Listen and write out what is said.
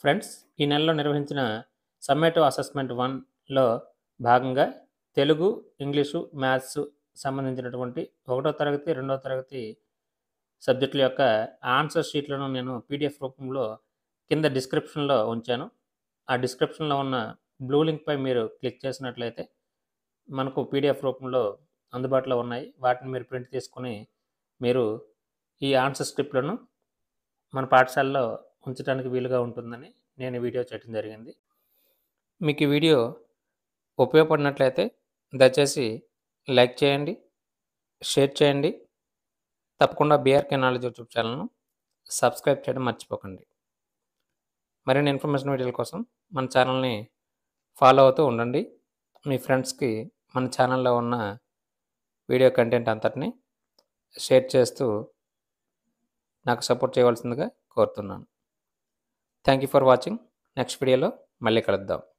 friends ఈ నెలలో నిర్వహించిన సమ్మేటివ్ అసెస్మెంట్ వన్లో భాగంగా తెలుగు ఇంగ్లీషు మ్యాథ్స్ సంబంధించినటువంటి ఒకటో తరగతి రెండో తరగతి సబ్జెక్టుల యొక్క ఆన్సర్ షీట్లను నేను పీడిఎఫ్ రూపంలో కింద డిస్క్రిప్షన్లో ఉంచాను ఆ డిస్క్రిప్షన్లో ఉన్న బ్లూ లింక్పై మీరు క్లిక్ చేసినట్లయితే మనకు పీడిఎఫ్ రూపంలో అందుబాటులో ఉన్నాయి వాటిని మీరు ప్రింట్ తీసుకొని మీరు ఈ ఆన్సర్ స్క్రిప్ట్లను మన పాఠశాలలో ఉంచడానికి వీలుగా ఉంటుందని నేను ఈ వీడియో చేయడం జరిగింది మీకు ఈ వీడియో ఉపయోగపడినట్లయితే దయచేసి లైక్ చేయండి షేర్ చేయండి తప్పకుండా బీఆర్కే నాలెడ్జ్ యూట్యూబ్ ఛానల్ను సబ్స్క్రైబ్ చేయడం మర్చిపోకండి మరిన్ని ఇన్ఫర్మేషన్ వీడియోల కోసం మన ఛానల్ని ఫాలో అవుతూ ఉండండి మీ ఫ్రెండ్స్కి మన ఛానల్లో ఉన్న వీడియో కంటెంట్ అంతటిని షేర్ చేస్తూ నాకు సపోర్ట్ చేయవలసిందిగా కోరుతున్నాను thank you for watching next వీడియోలో మళ్ళీ కలుద్దాం